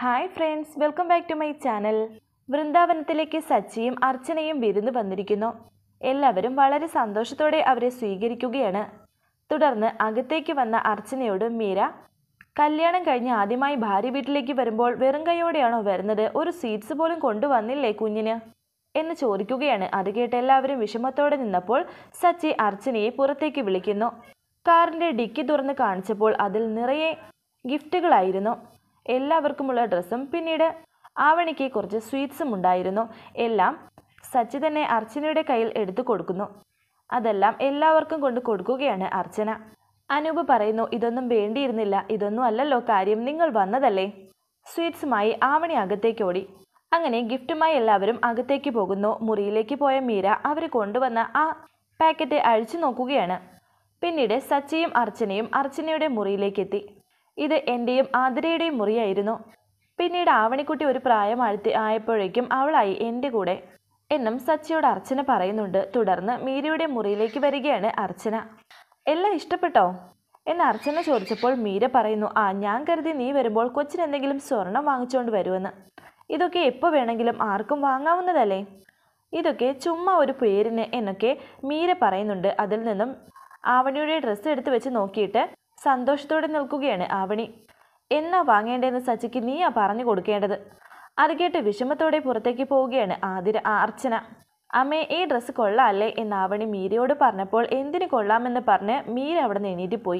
hi friends welcome back to my channel വൃന്ദാവനത്തിലേക്ക് സച്ചിയും അർച്ചനയും വിരുന്ന് വന്നിരിക്കുന്നു എല്ലാവരും വളരെ സന്തോഷത്തോടെ അവരെ സ്വീകരിക്കുകയാണ് തുടർന്ന് അകത്തേക്ക് വന്ന അർച്ചനയോട് മീര കല്യാണം കഴിഞ്ഞ് ആദ്യമായി ഭാര്യ വീട്ടിലേക്ക് വരുമ്പോൾ വെറും കൈയോടെയാണോ വരുന്നത് ഒരു സ്വീറ്റ്സ് പോലും കൊണ്ടുവന്നില്ലേ കുഞ്ഞിന് എന്ന് ചോദിക്കുകയാണ് അത് കേട്ട് എല്ലാവരും വിഷമത്തോടെ നിന്നപ്പോൾ സച്ചി അർച്ചനയെ പുറത്തേക്ക് വിളിക്കുന്നു കാറിന്റെ ഡിക്കി തുറന്ന് കാണിച്ചപ്പോൾ അതിൽ നിറയെ ഗിഫ്റ്റുകളായിരുന്നു എല്ലാവർക്കുമുള്ള ഡ്രസ്സും പിന്നീട് ആവണിക്ക് കുറച്ച് സ്വീറ്റ്സും ഉണ്ടായിരുന്നു എല്ലാം സച്ചി തന്നെ അർച്ചനയുടെ കയ്യിൽ എടുത്തു കൊടുക്കുന്നു അതെല്ലാം എല്ലാവർക്കും കൊണ്ട് കൊടുക്കുകയാണ് അർച്ചന അനൂപ് പറയുന്നു ഇതൊന്നും വേണ്ടിയിരുന്നില്ല ഇതൊന്നും അല്ലല്ലോ കാര്യം നിങ്ങൾ വന്നതല്ലേ സ്വീറ്റ്സുമായി ആവണി അകത്തേക്ക് ഓടി അങ്ങനെ ഗിഫ്റ്റുമായി എല്ലാവരും അകത്തേക്ക് പോകുന്നു മുറിയിലേക്ക് പോയ മീര അവർ കൊണ്ടുവന്ന ആ പാക്കറ്റ് അഴിച്ചു നോക്കുകയാണ് പിന്നീട് സച്ചിയും അർച്ചനയും അർച്ചനയുടെ മുറിയിലേക്ക് എത്തി ഇത് എൻ്റെയും ആതിരയുടെയും മുറിയായിരുന്നു പിന്നീട് ആവണിക്കുട്ടി ഒരു പ്രായം ആഴ്ത്തി ആയപ്പോഴേക്കും അവളായി എൻ്റെ കൂടെ എന്നും സച്ചിയോട് അർച്ചന പറയുന്നുണ്ട് തുടർന്ന് മീരയുടെ മുറിയിലേക്ക് വരികയാണ് അർച്ചന എല്ലാം ഇഷ്ടപ്പെട്ടോ എന്ന് അർച്ചന ചോദിച്ചപ്പോൾ മീര പറയുന്നു ആ ഞാൻ കരുതി നീ വരുമ്പോൾ കൊച്ചിന് എന്തെങ്കിലും സ്വർണം വാങ്ങിച്ചുകൊണ്ട് വരുമെന്ന് ഇതൊക്കെ എപ്പോൾ വേണമെങ്കിലും ആർക്കും വാങ്ങാവുന്നതല്ലേ ഇതൊക്കെ ചുമ്മാ ഒരു പേരിന് എന്നൊക്കെ മീര പറയുന്നുണ്ട് അതിൽ നിന്നും ആവണിയുടെ ഡ്രസ്സ് എടുത്ത് വെച്ച് നോക്കിയിട്ട് സന്തോഷത്തോടെ നിൽക്കുകയാണ് ആവണി എന്നാ വാങ്ങേണ്ടതെന്ന് സച്ചിക്ക് നീയാ പറഞ്ഞു കൊടുക്കേണ്ടത് അത് കേട്ട് വിഷമത്തോടെ പുറത്തേക്ക് പോവുകയാണ് ആതിര ആ അർച്ചന അമ്മേ ഈ ഡ്രസ്സ് കൊള്ളാമല്ലേ എന്ന് ആവണി മീരയോട് പറഞ്ഞപ്പോൾ എന്തിനു കൊള്ളാമെന്ന് പറഞ്ഞ് മീര അവിടെ നിന്ന് എണീറ്റ് പോയി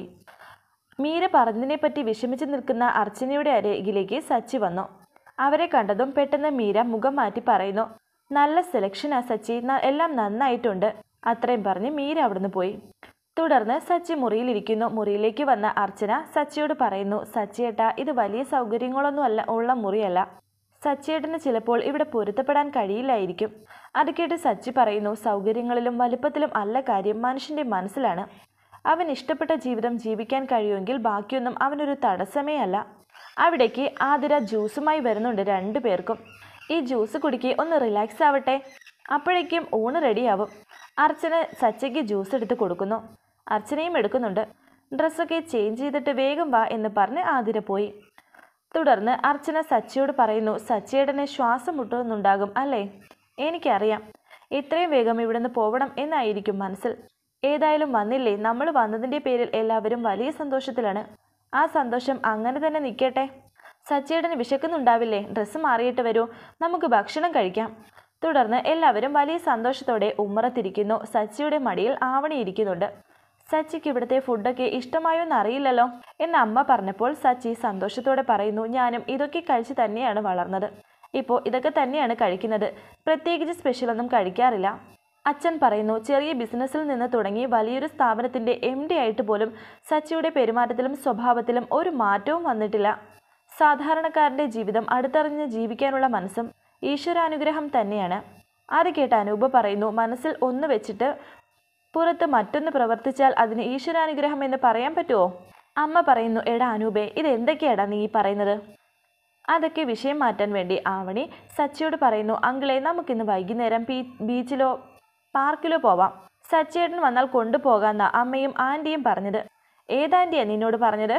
മീര പറഞ്ഞതിനെപ്പറ്റി വിഷമിച്ച് നിൽക്കുന്ന അർച്ചനയുടെ അരികിലേക്ക് സച്ചി വന്നു അവരെ കണ്ടതും പെട്ടെന്ന് മീര മുഖം മാറ്റി പറയുന്നു നല്ല സെലക്ഷനാ സച്ചി ന- എല്ലാം നന്നായിട്ടുണ്ട് അത്രയും പറഞ്ഞ് മീര അവിടുന്ന് പോയി തുടർന്ന് സച്ചി മുറിയിലിരിക്കുന്നു മുറിയിലേക്ക് വന്ന അർച്ചന സച്ചിയോട് പറയുന്നു സച്ചിയേട്ടാ ഇത് വലിയ സൗകര്യങ്ങളൊന്നും അല്ല ഉള്ള മുറിയല്ല സച്ചിയേട്ടന് ചിലപ്പോൾ ഇവിടെ പൊരുത്തപ്പെടാൻ കഴിയില്ലായിരിക്കും അത് കേട്ട് സച്ചി പറയുന്നു സൗകര്യങ്ങളിലും വലുപ്പത്തിലും അല്ല കാര്യം മനുഷ്യന്റെ മനസ്സിലാണ് അവൻ ഇഷ്ടപ്പെട്ട ജീവിതം ജീവിക്കാൻ കഴിയുമെങ്കിൽ ബാക്കിയൊന്നും അവനൊരു തടസ്സമേ അല്ല അവിടേക്ക് ആതിര ജ്യൂസുമായി വരുന്നുണ്ട് രണ്ടു പേർക്കും ഈ ജ്യൂസ് കുടിക്ക് ഒന്ന് റിലാക്സ് ആവട്ടെ അപ്പോഴേക്കും ഊണ് റെഡിയാവും അർച്ചന സച്ചിക്ക് ജ്യൂസ് എടുത്ത് കൊടുക്കുന്നു അർച്ചനയും എടുക്കുന്നുണ്ട് ഡ്രസ്സൊക്കെ ചേഞ്ച് ചെയ്തിട്ട് വേഗം വാ എന്ന് പറഞ്ഞ് ആതിര പോയി തുടർന്ന് അർച്ചന സച്ചിയോട് പറയുന്നു സച്ചിയേട്ടന് ശ്വാസം മുട്ടുന്നുണ്ടാകും അല്ലേ എനിക്കറിയാം ഇത്രയും വേഗം ഇവിടുന്ന് പോവണം എന്നായിരിക്കും മനസ്സിൽ ഏതായാലും വന്നില്ലേ നമ്മൾ വന്നതിൻ്റെ പേരിൽ എല്ലാവരും വലിയ സന്തോഷത്തിലാണ് ആ സന്തോഷം അങ്ങനെ തന്നെ നിൽക്കട്ടെ സച്ചിയേട്ടന് വിശക്കുന്നുണ്ടാവില്ലേ ഡ്രസ്സ് മാറിയിട്ട് വരൂ നമുക്ക് ഭക്ഷണം കഴിക്കാം തുടർന്ന് എല്ലാവരും വലിയ സന്തോഷത്തോടെ ഉമ്മറത്തിരിക്കുന്നു സച്ചിയുടെ മടിയിൽ ആവണി ഇരിക്കുന്നുണ്ട് സച്ചിക്ക് ഇവിടുത്തെ ഫുഡൊക്കെ ഇഷ്ടമായോന്ന് അറിയില്ലല്ലോ എന്ന് അമ്മ പറഞ്ഞപ്പോൾ സച്ചി സന്തോഷത്തോടെ പറയുന്നു ഞാനും ഇതൊക്കെ കഴിച്ച് തന്നെയാണ് വളർന്നത് ഇപ്പോൾ ഇതൊക്കെ തന്നെയാണ് കഴിക്കുന്നത് പ്രത്യേകിച്ച് സ്പെഷ്യലൊന്നും കഴിക്കാറില്ല അച്ഛൻ പറയുന്നു ചെറിയ ബിസിനസ്സിൽ നിന്ന് തുടങ്ങി വലിയൊരു സ്ഥാപനത്തിന്റെ എം ഡി ആയിട്ട് പോലും സച്ചിയുടെ പെരുമാറ്റത്തിലും സ്വഭാവത്തിലും ഒരു മാറ്റവും വന്നിട്ടില്ല സാധാരണക്കാരന്റെ ജീവിതം അടുത്തറിഞ്ഞ് ജീവിക്കാനുള്ള മനസ്സും ഈശ്വരാനുഗ്രഹം തന്നെയാണ് അത് കേട്ട് അനൂപ പറയുന്നു മനസ്സിൽ ഒന്ന് വെച്ചിട്ട് പുറത്ത് മറ്റൊന്ന് പ്രവർത്തിച്ചാൽ അതിന് ഈശ്വരാനുഗ്രഹം എന്ന് പറയാൻ പറ്റുമോ അമ്മ പറയുന്നു എടാ അനൂപേ ഇത് എന്തൊക്കെയാടാ നീ ഈ പറയുന്നത് അതൊക്കെ വിഷയം മാറ്റാൻ വേണ്ടി ആവണി സച്ചിയോട് പറയുന്നു അങ്കിളെ നമുക്കിന്ന് വൈകുന്നേരം ബീ ബീച്ചിലോ പാർക്കിലോ പോവാം സച്ചിയേട്ടൻ വന്നാൽ കൊണ്ടുപോകാന്ന അമ്മയും ആൻറ്റിയും പറഞ്ഞത് ഏതാൻറ്റിയാ നിന്നോട് പറഞ്ഞത്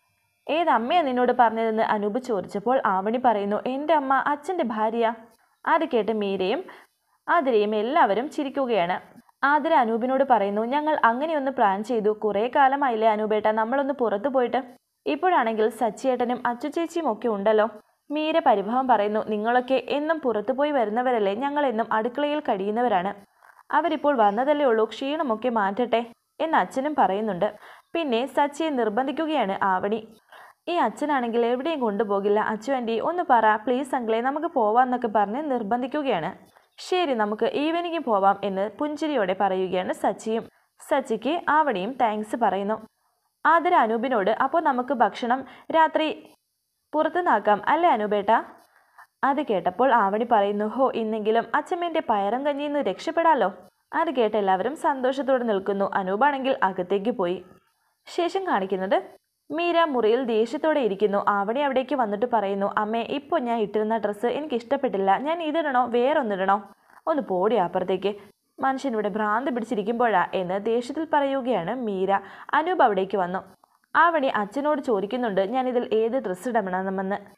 ഏതമ്മയാ നിന്നോട് പറഞ്ഞതെന്ന് അനൂപ് ചോദിച്ചപ്പോൾ ആവണി പറയുന്നു എൻ്റെ അമ്മ അച്ഛൻ്റെ ഭാര്യ അത് കേട്ട് മീരയും ആതിരയും എല്ലാവരും ചിരിക്കുകയാണ് ആതിര അനൂപിനോട് പറയുന്നു ഞങ്ങൾ അങ്ങനെയൊന്ന് പ്ലാൻ ചെയ്തു കുറേ കാലമായില്ലേ അനൂപേട്ട നമ്മളൊന്ന് പുറത്തു പോയിട്ട് ഇപ്പോഴാണെങ്കിൽ സച്ചിയേട്ടനും അച്ചു ചേച്ചിയും ഒക്കെ ഉണ്ടല്ലോ മീര പരിഭവം പറയുന്നു നിങ്ങളൊക്കെ എന്നും പുറത്തു പോയി വരുന്നവരല്ലേ ഞങ്ങൾ എന്നും അടുക്കളയിൽ കഴിയുന്നവരാണ് അവരിപ്പോൾ വന്നതല്ലേ ഉള്ളൂ ക്ഷീണമൊക്കെ മാറ്റട്ടെ എന്ന് അച്ഛനും പറയുന്നുണ്ട് പിന്നെ സച്ചിയെ നിർബന്ധിക്കുകയാണ് ആവണി ഈ അച്ഛനാണെങ്കിൽ എവിടെയും കൊണ്ടുപോകില്ല അച്ചു ആൻറ്റി ഒന്ന് പറ പ്ലീസ് അങ്കിളെ നമുക്ക് പോവാന്നൊക്കെ പറഞ്ഞ് നിർബന്ധിക്കുകയാണ് ശരി നമുക്ക് ഈവനിങ് പോവാം എന്ന് പുഞ്ചിരിയോടെ പറയുകയാണ് സച്ചിയും സച്ചിക്ക് ആവണിയും താങ്ക്സ് പറയുന്നു ആദര അനൂപിനോട് അപ്പോൾ നമുക്ക് ഭക്ഷണം രാത്രി പുറത്തുനിന്നാക്കാം അല്ലേ അനൂപേട്ട അത് കേട്ടപ്പോൾ ആവണി പറയുന്നു ഹോ ഇന്നെങ്കിലും അച്ഛമ്മേൻ്റെ പയറും കഞ്ഞിയിൽ നിന്ന് രക്ഷപ്പെടാലോ അത് കേട്ട് എല്ലാവരും സന്തോഷത്തോടെ നിൽക്കുന്നു അനൂപാണെങ്കിൽ അകത്തേക്ക് പോയി ശേഷം കാണിക്കുന്നത് മീര മുറിയിൽ ദേഷ്യത്തോടെ ഇരിക്കുന്നു ആവണി അവിടേക്ക് വന്നിട്ട് പറയുന്നു അമ്മേ ഇപ്പോൾ ഞാൻ ഇട്ടിരുന്ന ഡ്രസ്സ് എനിക്ക് ഇഷ്ടപ്പെട്ടില്ല ഞാൻ ഇതിടണോ വേറൊന്നിടണോ ഒന്ന് പോടി അപ്പുറത്തേക്ക് മനുഷ്യൻ ഇവിടെ ഭ്രാന്ത് പിടിച്ചിരിക്കുമ്പോഴാ എന്ന് ദേഷ്യത്തിൽ പറയുകയാണ് മീര അനൂപ് അവിടേക്ക് വന്നു ആവണി അച്ഛനോട് ചോദിക്കുന്നുണ്ട് ഞാൻ ഇതിൽ ഏത് ഡ്രസ്സ് ഇടണമെന്ന്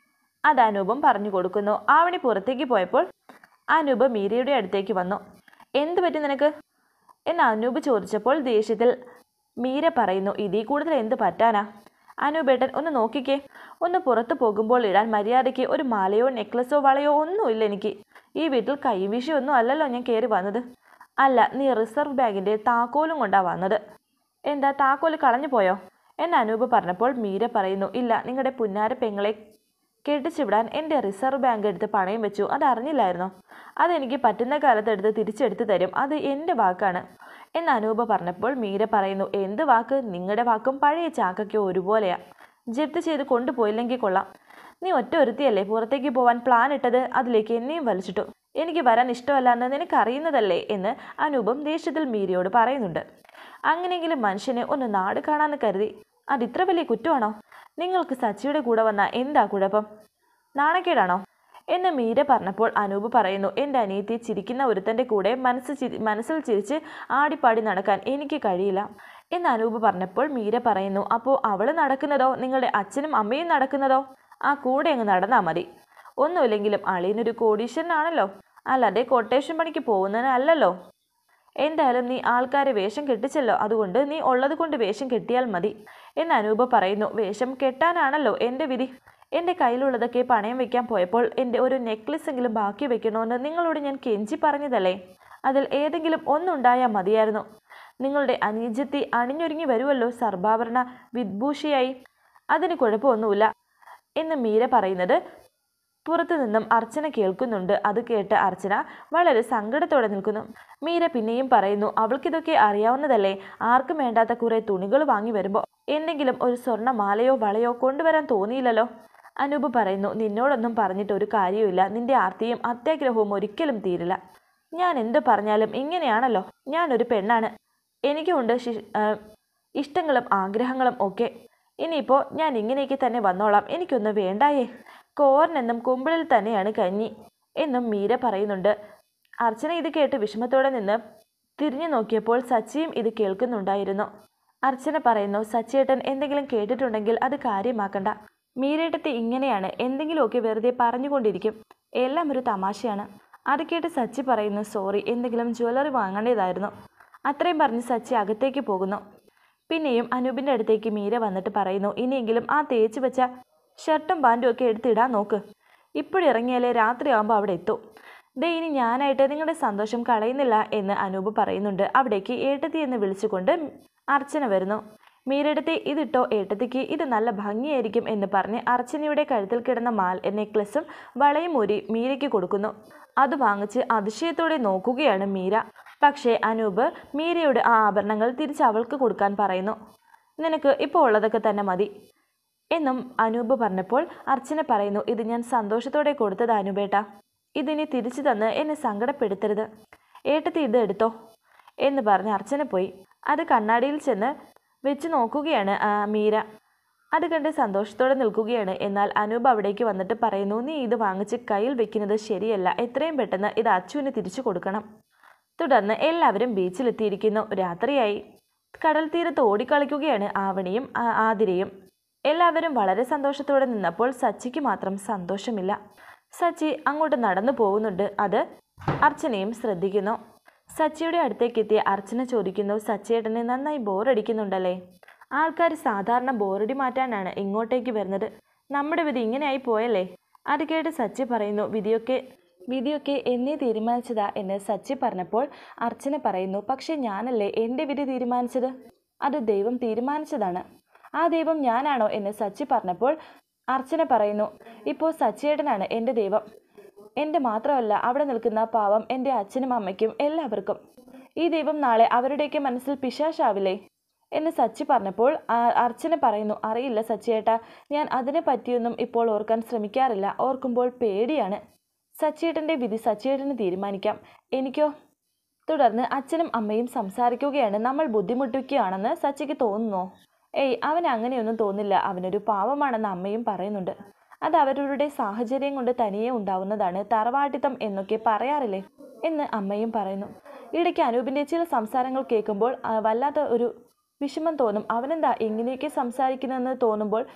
അത് അനൂപും പറഞ്ഞു കൊടുക്കുന്നു ആവണി പുറത്തേക്ക് പോയപ്പോൾ അനൂപ് മീരയുടെ അടുത്തേക്ക് വന്നു എന്ത് പറ്റി നിനക്ക് എന്ന് അനൂപ് ചോദിച്ചപ്പോൾ ദേഷ്യത്തിൽ മീര പറയുന്നു ഇതിൽ കൂടുതൽ എന്ത് പറ്റാനാ അനൂപേട്ടൻ ഒന്ന് നോക്കിക്കേ ഒന്ന് പുറത്തു പോകുമ്പോൾ ഇടാൻ മര്യാദയ്ക്ക് ഒരു മാലയോ നെക്ലസോ വളയോ ഒന്നുമില്ല എനിക്ക് ഈ വീട്ടിൽ കൈവീശിയൊന്നും അല്ലല്ലോ ഞാൻ കയറി വന്നത് അല്ല നീ റിസർവ് ബാങ്കിന്റെ താക്കോലും കൊണ്ടാ വന്നത് എന്താ താക്കോല് കളഞ്ഞു പോയോ എന്ന് അനൂപ് പറഞ്ഞപ്പോൾ മീര പറയുന്നു ഇല്ല നിങ്ങളുടെ പുന്നാര പെങ്ങളെ കെട്ടിച്ചുവിടാൻ എൻ്റെ റിസർവ് ബാങ്ക് എടുത്ത് പണയം വെച്ചു അത് അറിഞ്ഞില്ലായിരുന്നോ അതെനിക്ക് പറ്റുന്ന കാലത്ത് എടുത്ത് തിരിച്ചെടുത്ത് തരും അത് എൻ്റെ വാക്കാണ് എന്ന് അനൂപ പറഞ്ഞപ്പോൾ മീര പറയുന്നു എന്ത് വാക്ക് നിങ്ങളുടെ വാക്കും പഴയ ചാക്കയ്ക്കോ ഒരുപോലെയാ ജപ്തി ചെയ്ത് കൊണ്ടുപോയില്ലെങ്കിൽ കൊള്ളാം നീ ഒറ്റ ഒരുത്തിയല്ലേ പുറത്തേക്ക് പോവാൻ പ്ലാൻ ഇട്ടത് അതിലേക്ക് എന്നെയും വലിച്ചിട്ടു എനിക്ക് വരാൻ ഇഷ്ടമല്ലാന്ന് നിനക്ക് അറിയുന്നതല്ലേ എന്ന് അനൂപം ദേഷ്യത്തിൽ മീരയോട് പറയുന്നുണ്ട് അങ്ങനെയെങ്കിലും മനുഷ്യനെ ഒന്ന് നാട് കാണാന്ന് കരുതി അത് ഇത്ര വലിയ കുറ്റമാണോ നിങ്ങൾക്ക് സച്ചിയുടെ കൂടെ വന്ന എന്താ കുഴപ്പം നാണക്കേടാണോ എന്ന് മീര പറഞ്ഞപ്പോൾ അനൂപ് പറയുന്നു എൻ്റെ അനിയത്തി ചിരിക്കുന്ന ഒരുത്തൻ്റെ കൂടെ മനസ്സ് ചിരി മനസ്സിൽ ചിരിച്ച് ആടിപ്പാടി നടക്കാൻ എനിക്ക് കഴിയില്ല എന്ന് അനൂപ് പറഞ്ഞപ്പോൾ മീര പറയുന്നു അപ്പോൾ അവൾ നടക്കുന്നതോ നിങ്ങളുടെ അച്ഛനും അമ്മയും നടക്കുന്നതോ ആ കൂടെ അങ്ങ് നടന്നാൽ മതി ഒന്നുമില്ലെങ്കിലും അളിയനൊരു കോടീശ്വരനാണല്ലോ അല്ലാതെ കൊട്ടേഷൻ പണിക്ക് പോകുന്നതിനല്ലല്ലോ എന്തായാലും നീ ആൾക്കാരെ വേഷം കെട്ടിച്ചല്ലോ അതുകൊണ്ട് നീ ഉള്ളത് കൊണ്ട് വേഷം കെട്ടിയാൽ മതി എന്ന് അനൂപ പറയുന്നു വേഷം കെട്ടാനാണല്ലോ എൻ്റെ വിധി എൻ്റെ കയ്യിലുള്ളതൊക്കെ പണയം വെക്കാൻ പോയപ്പോൾ എൻ്റെ ഒരു നെക്ലസ് എങ്കിലും ബാക്കി വെക്കണമെന്ന് നിങ്ങളോട് ഞാൻ കെഞ്ചി പറഞ്ഞതല്ലേ അതിൽ ഏതെങ്കിലും ഒന്നുണ്ടായാൽ മതിയായിരുന്നു നിങ്ങളുടെ അനീജത്തി അണിഞ്ഞൊരുങ്ങി വരുമല്ലോ സർഭാഭരണ വിദ്ഭൂഷിയായി അതിന് കുഴപ്പമൊന്നുമില്ല എന്ന് മീര പറയുന്നത് പുറത്തു നിന്നും അർച്ചന കേൾക്കുന്നുണ്ട് അത് കേട്ട് അർച്ചന വളരെ സങ്കടത്തോടെ നിൽക്കുന്നു മീര പിന്നെയും പറയുന്നു അവൾക്കിതൊക്കെ അറിയാവുന്നതല്ലേ ആർക്കും വേണ്ടാത്ത കുറെ തുണികൾ വാങ്ങി വരുമ്പോൾ എന്തെങ്കിലും ഒരു സ്വർണ്ണ മാലയോ വളയോ കൊണ്ടുവരാൻ തോന്നിയില്ലല്ലോ അനൂപ് പറയുന്നു നിന്നോടൊന്നും പറഞ്ഞിട്ട് ഒരു കാര്യവുമില്ല നിന്റെ ആർത്തിയും അത്യാഗ്രഹവും ഒരിക്കലും തീരില്ല ഞാൻ എന്ത് പറഞ്ഞാലും ഇങ്ങനെയാണല്ലോ ഞാനൊരു പെണ്ണാണ് എനിക്കുമുണ്ട് ശി- ആ, ഇഷ്ടങ്ങളും ആഗ്രഹങ്ങളും ഒക്കെ ഇനിയിപ്പോൾ ഞാൻ ഇങ്ങനെയൊക്കെ തന്നെ വന്നോളാം എനിക്കൊന്നും വേണ്ടായേ കോറിനെന്നും കുമ്പിളിൽ തന്നെയാണ് കഞ്ഞി എന്നും മീര പറയുന്നുണ്ട് അർച്ചന ഇത് കേട്ട് വിഷമത്തോടെ നിന്ന് തിരിഞ്ഞു നോക്കിയപ്പോൾ സച്ചിയും ഇത് കേൾക്കുന്നുണ്ടായിരുന്നു അർച്ചന പറയുന്നു സച്ചിയേട്ടൻ എന്തെങ്കിലും കേട്ടിട്ടുണ്ടെങ്കിൽ അത് കാര്യമാക്കണ്ട മീരേട്ടത്തി ഇങ്ങനെയാണ് എന്തെങ്കിലുമൊക്കെ വെറുതെ പറഞ്ഞുകൊണ്ടിരിക്കും എല്ലാം ഒരു തമാശയാണ് അത് കേട്ട് സച്ചി പറയുന്നു സോറി എന്തെങ്കിലും ജ്വല്ലറി വാങ്ങേണ്ടതായിരുന്നു അത്രയും പറഞ്ഞ് സച്ചി അകത്തേക്ക് പോകുന്നു പിന്നെയും അനൂപിൻ്റെ അടുത്തേക്ക് മീര വന്നിട്ട് പറയുന്നു ഇനിയെങ്കിലും ആ തേച്ച് വെച്ച ഷർട്ടും പാൻറ്റും ഒക്കെ എടുത്തിടാൻ നോക്ക് ഇപ്പോഴിറങ്ങിയാലേ രാത്രിയാകുമ്പോൾ അവിടെ എത്തും ദേ ഇനി ഞാനായിട്ട് നിങ്ങളുടെ സന്തോഷം കളയുന്നില്ല എന്ന് അനൂപ് പറയുന്നുണ്ട് അവിടേക്ക് ഏട്ടത്തി എന്ന് വിളിച്ചുകൊണ്ട് അർച്ചന വരുന്നു മീരടുത്തെ ഇതിട്ടോ ഏട്ടത്തിക്ക് ഇത് നല്ല ഭംഗിയായിരിക്കും എന്ന് പറഞ്ഞ് അർച്ചനയുടെ കഴുത്തിൽ കിടന്ന മാൽ നെക്ലസും വളയും ഊരി മീരയ്ക്ക് കൊടുക്കുന്നു അത് വാങ്ങിച്ച് അതിശയത്തോടെ നോക്കുകയാണ് മീര പക്ഷേ അനൂപ് മീരയുടെ ആ ആഭരണങ്ങൾ തിരിച്ച് അവൾക്ക് കൊടുക്കാൻ പറയുന്നു നിനക്ക് ഇപ്പോൾ ഉള്ളതൊക്കെ തന്നെ മതി എന്നും അനൂപ് പറഞ്ഞപ്പോൾ അർച്ചന പറയുന്നു ഇത് ഞാൻ സന്തോഷത്തോടെ കൊടുത്തത് അനൂപേട്ട ഇതിനി തിരിച്ചു തന്ന് എന്നെ സങ്കടപ്പെടുത്തരുത് ഏട്ടത്തി ഇത് എടുത്തോ എന്ന് പറഞ്ഞ് അർച്ചന പോയി അത് കണ്ണാടിയിൽ ചെന്ന് വെച്ച് നോക്കുകയാണ് ആ, മീര അത് കണ്ട് സന്തോഷത്തോടെ നിൽക്കുകയാണ് എന്നാൽ അനൂപ് അവിടേക്ക് വന്നിട്ട് പറയുന്നു നീ ഇത് വാങ്ങിച്ച് കയ്യിൽ വെക്കുന്നത് ശരിയല്ല എത്രയും പെട്ടെന്ന് ഇത് അച്ചുവിന് തിരിച്ചു കൊടുക്കണം തുടർന്ന് എല്ലാവരും ബീച്ചിലെത്തിയിരിക്കുന്നു രാത്രിയായി കടൽ തീരത്ത് ഓടിക്കളിക്കുകയാണ് ആവണിയും ആ- ആതിരയും എല്ലാവരും വളരെ സന്തോഷത്തോടെ നിന്നപ്പോൾ സച്ചിക്ക് മാത്രം സന്തോഷമില്ല സച്ചി അങ്ങോട്ട് നടന്നു പോകുന്നുണ്ട് അത് അർച്ചനയും ശ്രദ്ധിക്കുന്നു സച്ചിയുടെ അടുത്തേക്ക് എത്തിയ അർച്ചന ചോദിക്കുന്നു സച്ചിയേട്ടന് നന്നായി ബോറടിക്കുന്നുണ്ടല്ലേ ആൾക്കാർ സാധാരണ ബോറടി മാറ്റാനാണ് ഇങ്ങോട്ടേക്ക് വരുന്നത് നമ്മുടെ വിധി ഇങ്ങനെയായി പോയല്ലേ അത് കേട്ട് സച്ചി പറയുന്നു വിധിയൊക്കെ വിധിയൊക്കെ എന്നെ തീരുമാനിച്ചതാ എന്ന് സച്ചി പറഞ്ഞപ്പോൾ അർച്ചന പറയുന്നു പക്ഷെ ഞാനല്ലേ എൻ്റെ വിധി തീരുമാനിച്ചത് അത് ദൈവം തീരുമാനിച്ചതാണ് ആ ദൈവം ഞാനാണോ എന്ന് സച്ചി പറഞ്ഞപ്പോൾ അർച്ചന പറയുന്നു ഇപ്പോൾ സച്ചിയേട്ടനാണ് എൻ്റെ ദൈവം എൻ്റെ മാത്രമല്ല അവിടെ നിൽക്കുന്ന പാവം എൻ്റെ അച്ഛനും അമ്മയ്ക്കും എല്ലാവർക്കും ഈ ദൈവം നാളെ അവരുടെയൊക്കെ മനസ്സിൽ പിശാശാവില്ലേ എന്ന് സച്ചി പറഞ്ഞപ്പോൾ ആ- അർച്ചന പറയുന്നു അറിയില്ല സച്ചിയേട്ടാ ഞാൻ അതിനെ പറ്റിയൊന്നും ഇപ്പോൾ ഓർക്കാൻ ശ്രമിക്കാറില്ല ഓർക്കുമ്പോൾ പേടിയാണ് സച്ചിയേട്ടൻ്റെ വിധി സച്ചിയേട്ടന് തീരുമാനിക്കാം എനിക്കോ തുടർന്ന് അച്ഛനും അമ്മയും സംസാരിക്കുകയാണ് നമ്മൾ ബുദ്ധിമുട്ടിക്കുകയാണെന്ന് സച്ചിക്ക് തോന്നുന്നോ ഏയ് അവൻ അങ്ങനെയൊന്നും തോന്നില്ല അവനൊരു പാവമാണെന്ന് അമ്മയും പറയുന്നുണ്ട് അത് അവരുടെ സാഹചര്യം കൊണ്ട് തനിയെ ഉണ്ടാവുന്നതാണ് തറവാട്ടിത്തം എന്നൊക്കെ പറയാറില്ലേ എന്ന് അമ്മയും പറയുന്നു ഇടയ്ക്ക് അനൂപിൻ്റെ ചില സംസാരങ്ങൾ കേൾക്കുമ്പോൾ ആ, വല്ലാത്ത ഒരു വിഷമം തോന്നും അവനെന്താ ഇങ്ങനെയൊക്കെ സംസാരിക്കുന്നതെന്ന് തോന്നുമ്പോൾ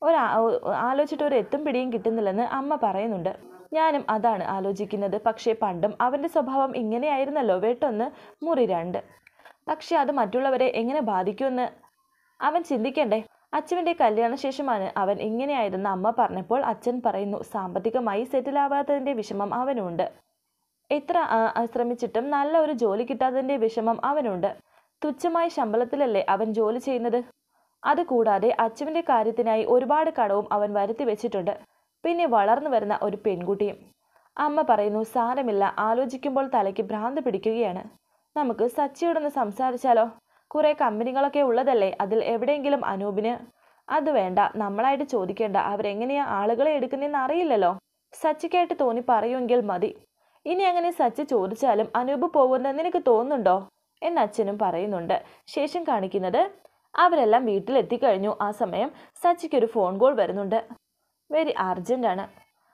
ഒരു ആലോചിച്ചിട്ട് ഒരു എത്തും പിടിയും കിട്ടുന്നില്ലെന്ന് അമ്മ പറയുന്നുണ്ട് ഞാനും അതാണ് ആലോചിക്കുന്നത് പക്ഷേ പണ്ടും അവൻ്റെ സ്വഭാവം ഇങ്ങനെയായിരുന്നല്ലോ വെട്ടൊന്ന് മുറി രണ്ട് പക്ഷെ അത് മറ്റുള്ളവരെ എങ്ങനെ ബാധിക്കുമെന്ന് അവൻ ചിന്തിക്കണ്ടേ അച്ഛൻ്റെ കല്യാണശേഷമാണ് അവൻ ഇങ്ങനെയായിരുന്ന അമ്മ പറഞ്ഞപ്പോൾ അച്ഛൻ പറയുന്നു സാമ്പത്തികമായി സെറ്റിലാവാത്തതിൻ്റെ വിഷമം അവനുണ്ട് എത്ര ആ, ആ, ശ്രമിച്ചിട്ടും നല്ല ഒരു ജോലി കിട്ടാത്തതിൻ്റെ വിഷമം അവനുണ്ട് തുച്ഛമായ ശമ്പളത്തിലല്ലേ അവൻ ജോലി ചെയ്യുന്നത് അതുകൂടാതെ അച്ചുവിൻ്റെ കാര്യത്തിനായി ഒരുപാട് കടവും അവൻ വരുത്തി വെച്ചിട്ടുണ്ട് പിന്നെ വളർന്നു വരുന്ന ഒരു പെൺകുട്ടിയും അമ്മ പറയുന്നു സാരമില്ല ആലോചിക്കുമ്പോൾ തലയ്ക്ക് ഭ്രാന്ത് പിടിക്കുകയാണ് നമുക്ക് സച്ചിയോടൊന്ന് സംസാരിച്ചാലോ കുറേ കമ്പനികളൊക്കെ ഉള്ളതല്ലേ അതിൽ എവിടെയെങ്കിലും അനൂപിന് അത് വേണ്ട നമ്മളായിട്ട് ചോദിക്കേണ്ട അവരെങ്ങനെയാ ആളുകളെ എടുക്കുന്നതെന്ന് അറിയില്ലല്ലോ സച്ചിക്കായിട്ട് തോന്നി പറയുമെങ്കിൽ മതി ഇനി അങ്ങനെ സച്ചി ചോദിച്ചാലും അനൂപ് പോകുമെന്ന് നിനക്ക് തോന്നുന്നുണ്ടോ എന്ന് അച്ഛനും പറയുന്നുണ്ട് ശേഷം കാണിക്കുന്നത് അവരെല്ലാം വീട്ടിലെത്തിക്കഴിഞ്ഞു ആ സമയം സച്ചിക്കൊരു ഫോൺ കോൾ വരുന്നുണ്ട് വെരി അർജന്റ് ആണ്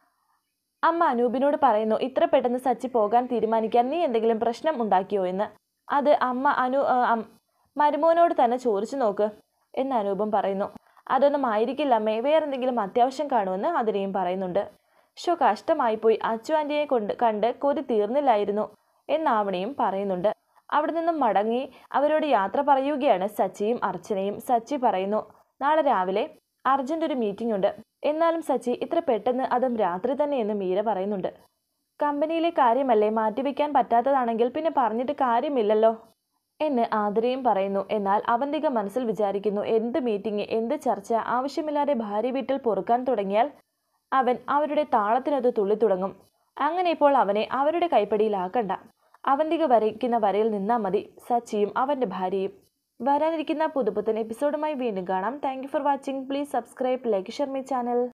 അമ്മ അനൂപിനോട് പറയുന്നു ഇത്ര പെട്ടെന്ന് സച്ചി പോകാൻ തീരുമാനിക്കാൻ നീ എന്തെങ്കിലും പ്രശ്നം ഉണ്ടാക്കിയോ എന്ന് അത് അമ്മ അനു ആ, അം- മരുമോനോട് തന്നെ ചോദിച്ചു നോക്ക് എന്ന് അനൂപം പറയുന്നു അതൊന്നും ആയിരിക്കില്ല അമ്മേ വേറെന്തെങ്കിലും അത്യാവശ്യം കാണുമെന്ന് അതിനെയും പറയുന്നുണ്ട് ഷോ കഷ്ടമായിപ്പോയി അച്ചു ആൻറ്റിയെ കൊണ്ട് കണ്ട് കൊതി തീർന്നില്ലായിരുന്നു എന്നാവണിയും പറയുന്നുണ്ട് അവിടെ നിന്നും മടങ്ങി അവരോട് യാത്ര പറയുകയാണ് സച്ചിയും അർച്ചനയും സച്ചി പറയുന്നു നാളെ രാവിലെ അർജന്റ് ഒരു മീറ്റിംഗ് ഉണ്ട് എന്നാലും സച്ചി ഇത്ര പെട്ടെന്ന് അതും രാത്രി തന്നെ എന്ന് മീര പറയുന്നുണ്ട് കമ്പനിയിലെ കാര്യമല്ലേ മാറ്റിവെക്കാൻ പറ്റാത്തതാണെങ്കിൽ പിന്നെ പറഞ്ഞിട്ട് കാര്യമില്ലല്ലോ എന്ന് ആതിരയും പറയുന്നു എന്നാൽ അവന്തിക മനസ്സിൽ വിചാരിക്കുന്നു എന്ത് മീറ്റിംഗ് എന്ത് ചർച്ച ആവശ്യമില്ലാതെ ഭാര്യ വീട്ടിൽ പൊറുക്കാൻ തുടങ്ങിയാൽ അവൻ അവരുടെ താളത്തിനൊത്ത് തുള്ളി തുടങ്ങും അങ്ങനെ ഇപ്പോൾ അവനെ അവരുടെ കൈപ്പടിയിലാക്കണ്ട അവന്തിക വരയ്ക്കുന്ന വരയിൽ നിന്നാൽ മതി സച്ചിയും അവൻ്റെ ഭാര്യയും വരാനിരിക്കുന്ന പുതുപുത്തൻ എപ്പിസോഡുമായി വീണ്ടും കാണാം thank you for watching please subscribe like share my channel